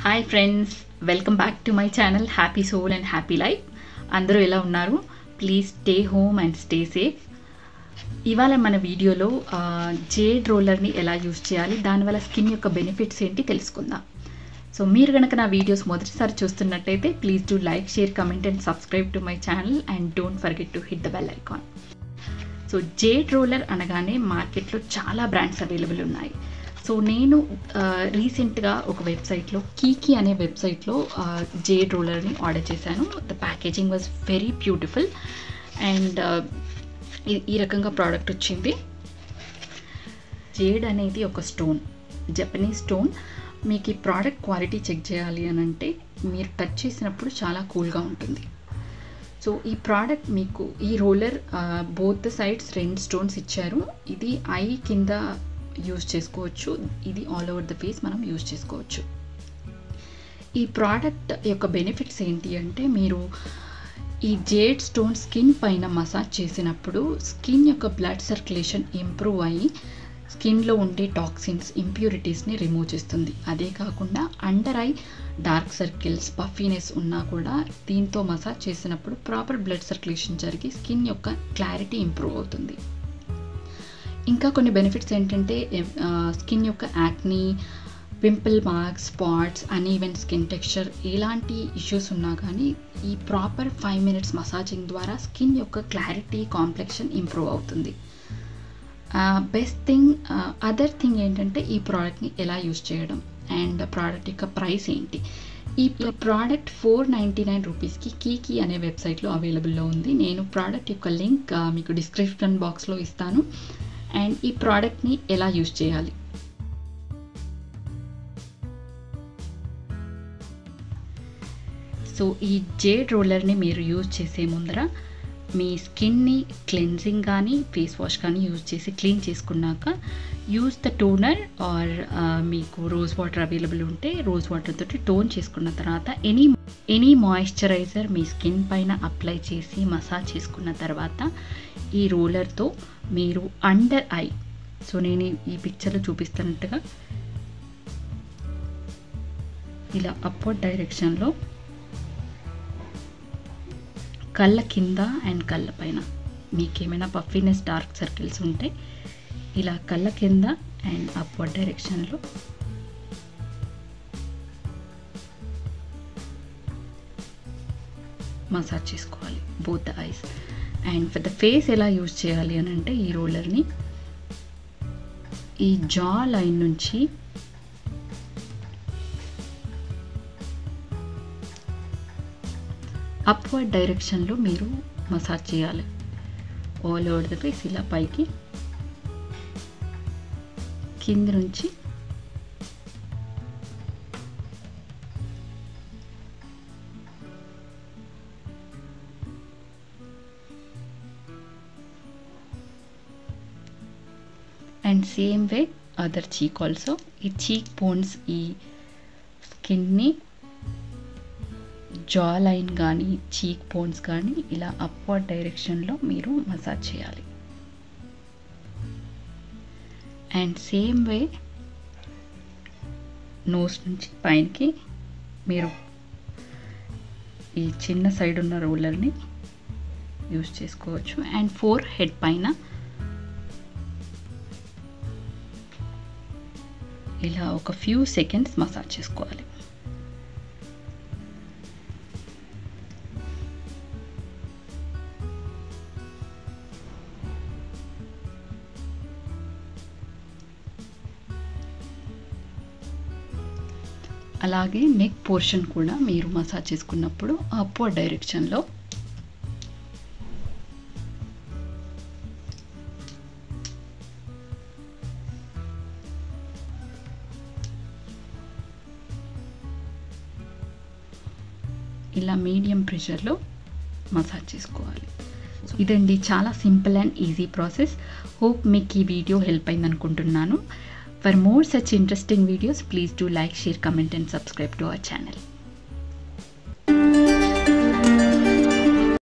Hi friends welcome back to my channel happy soul and happy life అందరూ ఎలా ఉన్నారు please stay home and stay safe ఇవాళ మన వీడియోలో జేడ్ రోలర్ని ఎలా యూజ్ చేయాలి దానివల్ల స్కిన్ యొక్క బెనిఫిట్స్ ఏంటి తెలుసుకుందాం సో మీరు కనుక నా వీడియోస్ మొదటిసారి చూస్తున్నట్టయితే please do like share comment and subscribe to my channel and don't forget to hit the bell icon so jade roller అనగానే మార్కెట్లో చాలా బ్రాండ్స్ అవైలబుల్ ఉన్నాయి సో నేను రీసెంట్గా ఒక వెబ్సైట్లో కీకీ అనే వెబ్సైట్లో జేడ్ రోలర్ని ఆర్డర్ చేశాను the packaging was very beautiful and ఈ రకంగా ప్రోడక్ట్ వచ్చింది జేడ్ అనేది ఒక స్టోన్ జపనీస్ స్టోన్ మీకు ఈ ప్రోడక్ట్ క్వాలిటీ చెక్ చేయాలి అని అంటే మీరు టచ్ చేసినప్పుడు చాలా కూల్గా ఉంటుంది సో ఈ ప్రోడక్ట్ మీకు ఈ రోలర్ బోత్ సైడ్స్ రెండు స్టోన్స్ ఇచ్చారు ఇది ఐ కింద యూజ్ చేసుకోవచ్చు ఇది ఆల్ ఓవర్ ద ఫేస్ మనం యూజ్ చేసుకోవచ్చు ఈ ప్రోడక్ట్ యొక్క బెనిఫిట్స్ ఏంటి అంటే మీరు ఈ జేడ్ స్టోన్ స్కిన్ పైన మసాజ్ చేసినప్పుడు స్కిన్ యొక్క బ్లడ్ సర్క్యులేషన్ ఇంప్రూవ్ అయ్యి స్కిన్లో ఉండే టాక్సిన్స్ ఇంప్యూరిటీస్ని రిమూవ్ చేస్తుంది అదే కాకుండా under eye dark circles puffiness ఉన్నా కూడా దీంతో మసాజ్ చేసినప్పుడు ప్రాపర్ బ్లడ్ సర్క్యులేషన్ జరిగి స్కిన్ యొక్క క్లారిటీ ఇంప్రూవ్ అవుతుంది ఇంకా కొన్ని బెనిఫిట్స్ ఏంటంటే స్కిన్ యొక్క acne pimple marks spots uneven skin texture ఇలాంటి ఇష్యూస్ ఉన్నా కానీ ఈ ప్రాపర్ ఫైవ్ మినిట్స్ మసాజింగ్ ద్వారా స్కిన్ యొక్క క్లారిటీ కాంప్లెక్షన్ ఇంప్రూవ్ అవుతుంది బెస్ట్ థింగ్ అదర్ థింగ్ ఏంటంటే ఈ ప్రోడక్ట్ని ఎలా యూజ్ చేయడం అండ్ ప్రోడక్ట్ యొక్క ప్రైస్ ఏంటి ఈ ప్రోడక్ట్ ఫోర్ నైంటీ నైన్ రూపీస్కి కీకీ అనే వెబ్సైట్లో అవైలబుల్లో ఉంది నేను ప్రోడక్ట్ యొక్క లింక్ మీకు డిస్క్రిప్షన్ బాక్స్లో ఇస్తాను అండ్ ఈ ప్రోడక్ట్ని ఎలా యూజ్ చేయాలి సో ఈ జేడ్ రోలర్ని మీరు యూజ్ చేసే ముందర మీ స్కిన్ని క్లెన్జింగ్ కానీ ఫేస్ వాష్ కానీ యూజ్ చేసి క్లీన్ చేసుకున్నాక యూజ్ ద టోనర్ ఆర్ మీకు రోజ్ వాటర్ అవైలబుల్ ఉంటే రోజ్ వాటర్ తోటి టోన్ చేసుకున్న తర్వాత ఎనీ ఎనీ మాయిశ్చరైజర్ మీ స్కిన్ పైన అప్లై చేసి మసాజ్ చేసుకున్న తర్వాత ఈ రోలర్తో మీరు అండర్ ఐ సో నేను ఈ పిక్చర్లో చూపిస్తున్నట్టుగా ఇలా అప్వర్డ్ డైరెక్షన్లో కళ్ళ కింద అండ్ కళ్ళ పైన మీకేమైనా పఫీనెస్ డార్క్ సర్కిల్స్ ఉంటే ఇలా కళ్ళ కింద అండ్ అప్వర్డ్ డైరెక్షన్లో మసాజ్ చేసుకోవాలి both the eyes and for the face ఎలా యూజ్ చేయాలి అని అంటే ఈ రోలర్ని ఈ జా లైన్ నుంచి అప్వర్డ్ డైరెక్షన్లో మీరు మసాజ్ చేయాలి ఆల్ ఓవర్ ద ఫేస్ ఇలా పైకి కింద నుంచి and same way other cheek also ఈ చీక్ బోన్స్ ఈ స్కిన్ని జా లైన్ కానీ చీక్ బోన్స్ కానీ ఇలా అప్వర్డ్ డైరెక్షన్లో మీరు మసాజ్ చేయాలి అండ్ సేమ్ వే నోస్ నుంచి పైనకి మీరు ఈ చిన్న సైడ్ ఉన్న రోలర్ని యూజ్ చేసుకోవచ్చు అండ్ ఫోర్ హెడ్ పైన ఇలా ఒక ఫ్యూ సెకండ్స్ మసాజ్ చేసుకోవాలి అలాగే నెక్ పోర్షన్ కూడా మీరు మసాజ్ చేసుకున్నప్పుడు అప్వర్డ్ డైరెక్షన్లో ఇలా మీడియం ప్రెషర్లో మసాజ్ చేసుకోవాలి ఇదండి చాలా simple and easy process hope మీకు ఈ వీడియో హెల్ప్ అయింది అనుకుంటున్నాను For more such interesting videos, please do like, share, comment and subscribe to our channel.